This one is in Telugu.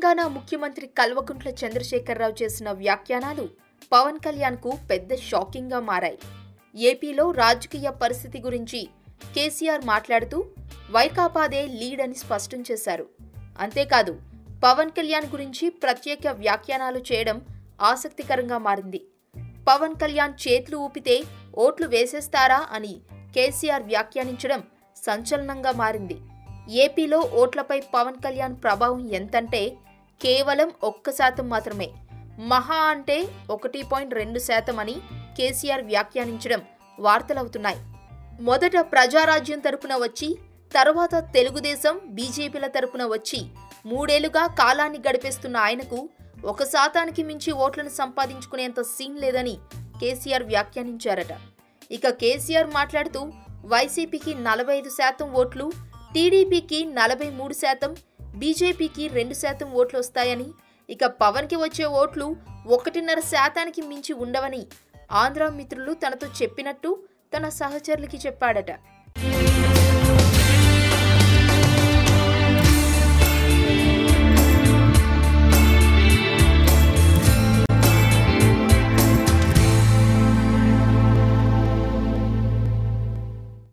తెలంగాణ ముఖ్యమంత్రి కల్వకుంట్ల చంద్రశేఖరరావు చేసిన వ్యాఖ్యానాలు పవన్ కళ్యాణ్కు పెద్ద షాకింగ్గా మారాయి ఏపీలో రాజకీయ పరిస్థితి గురించి కేసీఆర్ మాట్లాడుతూ వైకాపాదే లీడ్ అని స్పష్టం చేశారు అంతేకాదు పవన్ కళ్యాణ్ గురించి ప్రత్యేక వ్యాఖ్యానాలు చేయడం ఆసక్తికరంగా మారింది పవన్ కళ్యాణ్ చేతులు ఊపితే ఓట్లు వేసేస్తారా అని కేసీఆర్ వ్యాఖ్యానించడం సంచలనంగా మారింది ఏపీలో ఓట్లపై పవన్ కళ్యాణ్ ప్రభావం ఎంతంటే కేవలం ఒక్క శాతం మాత్రమే మహా అంటే ఒకటి పాయింట్ రెండు శాతం అని కేసీఆర్ వ్యాఖ్యానించడం వార్తలవుతున్నాయి మొదట ప్రజారాజ్యం తరపున వచ్చి తర్వాత తెలుగుదేశం బీజేపీల తరపున వచ్చి మూడేళ్లుగా కాలాన్ని గడిపేస్తున్న ఆయనకు ఒక శాతానికి మించి ఓట్లను సంపాదించుకునేంత సీన్ లేదని కేసీఆర్ వ్యాఖ్యానించారట ఇక కేసీఆర్ మాట్లాడుతూ వైసీపీకి నలభై ఐదు శాతం ఓట్లు టీడీపీకి నలభై మూడు శాతం బీజేపీకి రెండు శాతం ఓట్లు వస్తాయని ఇక పవన్కి వచ్చే ఓట్లు ఒకటిన్నర శాతానికి మించి ఉండవని ఆంధ్ర మిత్రులు తనతో చెప్పినట్టు తన సహచరులకి చెప్పాడట